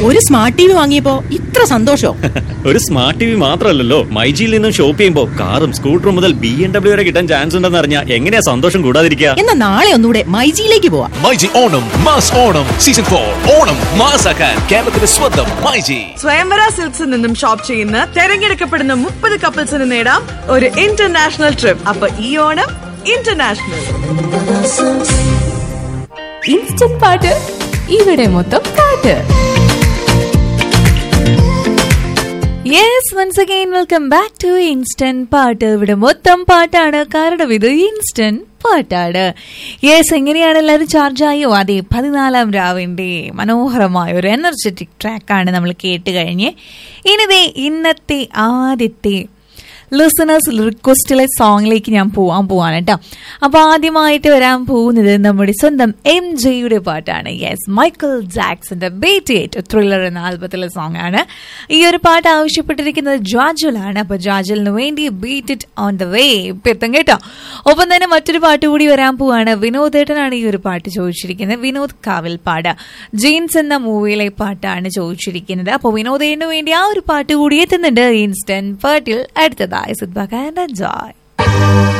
ഒരു smart T V വാങ്ങിയപ്പോ ഇത്ര സന്തോഷോ ഒരു സ്മാർട്ട് ടി വി മാത്രമല്ലല്ലോ മൈജിയിൽ നിന്നും ഷോപ്പ് ചെയ്യുമ്പോൾ കാറും സ്കൂട്ടറും മുതൽ ബി എം ഡബ്ല്യു വരെ കിട്ടാൻ ചാൻസ് ഉണ്ടെന്ന് അറിഞ്ഞാൽ എങ്ങനെയാ സന്തോഷം കൂടാതിരിക്കുക എന്നാ നാളെ ഒന്നുകൂടെ മൈജിയിലേക്ക് പോവാം myG Onam mass Onam season for Onam മാസാക്കാൻ കേരളത്തിന്റെ സ്വന്തം മൈജി സ്വയംവര സിൽക്സിൽ നിന്നും ഷോപ്പ് ചെയ്യുന്ന തെരഞ്ഞെടുക്കപ്പെടുന്ന മുപ്പത് കപ്പിൾസിന് നേടാം ഒരു ഇന്റർനാഷണൽ ട്രിപ്പ് അപ്പൊ ഈ ഓണം ഇന്റർനാഷണൽ ഇൻസ്റ്റന്റ് പാട്ട് ഇവിടെ മൊത്തം പാട്ട് yes once again welcome back to instant പാട്ട് ഇവിടെ മൊത്തം പാട്ടാണ് കാരണം ഇത് ഇൻസ്റ്റന്റ് പാട്ടാണ് യെസ് എങ്ങനെയാണ് എല്ലാവരും ചാർജ് ആയോ അതെ പതിനാലാം രാവിന്റെ മനോഹരമായ ഒരു എനർജറ്റിക് ട്രാക്കാണ് നമ്മൾ കേട്ട് കഴിഞ്ഞ് ഇനിതേ ഇന്നത്തെ ആദ്യത്തെ ലിസണേഴ്സ് റിക്വസ്റ്റിലെ സോങ്ങിലേക്ക് ഞാൻ പോവാൻ പോവാണ് കേട്ടോ അപ്പൊ ആദ്യമായിട്ട് വരാൻ പോകുന്നത് നമ്മുടെ സ്വന്തം എം ജെയുടെ പാട്ടാണ് യെസ് മൈക്കിൾ ജാക്സന്റെ ബേറ്റ് ത്രില്ലർ എന്ന ആൽബത്തിലെ സോങ് ആണ് ഈ ഒരു പാട്ട് ആവശ്യപ്പെട്ടിരിക്കുന്നത് ജാജുലാണ് അപ്പൊ ജാജുലിന് വേണ്ടി beat it on the way എത്തും കേട്ടോ ഒപ്പം തന്നെ മറ്റൊരു പാട്ട് കൂടി വരാൻ പോവാണ് വിനോദേട്ടനാണ് ഈ ഒരു പാട്ട് ചോദിച്ചിരിക്കുന്നത് വിനോദ് കാവിൽപ്പാട് ജീൻസ് എന്ന മൂവിയിലെ പാട്ടാണ് ചോദിച്ചിരിക്കുന്നത് അപ്പോൾ വിനോദേട്ടന് വേണ്ടി ആ ഒരു പാട്ട് കൂടി എത്തുന്നുണ്ട് ഇൻസ്റ്റന്റ് പാട്ടിൽ അടുത്തതായി സിദ്ബാക്കാൻ എൻജോയ്